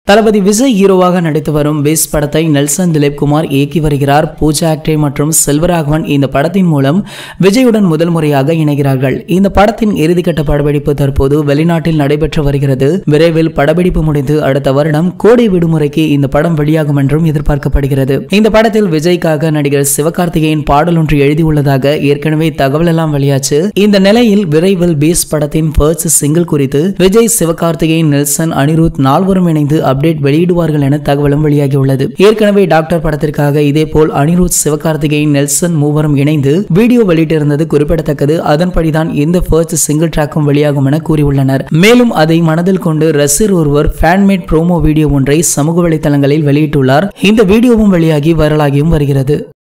தளபதி விஜய் ஹீரோவாக நடித்து வரும் பேஸ் படத்தை நெல்சன் திலீப் குமார் இயக்கி வருகிறார் பூஜா ஆக்டே மற்றும் செல்வராகவன் இந்த படத்தின் மூலம் விஜயுடன் முதல் முறையாக இணைகிறார்கள் இந்த படத்தின் இறுதிக்கட்ட படப்பிடிப்பு தற்போது வெளிநாட்டில் நடைபெற்று வருகிறது விரைவில் படப்பிடிப்பு முடிந்து அடுத்த வருடம் கோடை விடுமுறைக்கு இந்த படம் வெளியாகும் என்றும் எதிர்பார்க்கப்படுகிறது இந்த படத்தில் விஜய்க்காக நடிகர் சிவகார்த்திகேயன் பாடல் ஒன்று எழுதியுள்ளதாக ஏற்கனவே தகவல் எல்லாம் வெளியாச்சு இந்த நிலையில் விரைவில் பேஸ் படத்தின் ஃபர்ஸ்ட் சிங்கிள் குறித்து விஜய் சிவகார்த்திகேயன் நெல்சன் அனிருத் நால்வரும் இணைந்து அப்டேட் வெளியிடுவார்கள் என தகவலும் வெளியாகியுள்ளது ஏற்கனவே டாக்டர் படத்திற்காக இதேபோல் அனிருத் சிவகார்த்திகேயன் நெல்சன் மூவரும் இணைந்து வீடியோ வெளியிட்டிருந்தது குறிப்பிடத்தக்கது அதன்படிதான் இந்த ஃபர்ஸ்ட் சிங்கிள் ட்ராக்கும் வெளியாகும் என கூறியுள்ளனர் மேலும் அதை மனதில் கொண்டு ரசிகர் ஒருவர் ஃபேன்மேட் ப்ரோமோ வீடியோ ஒன்றை சமூக வலைதளங்களில் வெளியிட்டுள்ளார் இந்த வீடியோவும் வெளியாகி வைரலாகியும் வருகிறது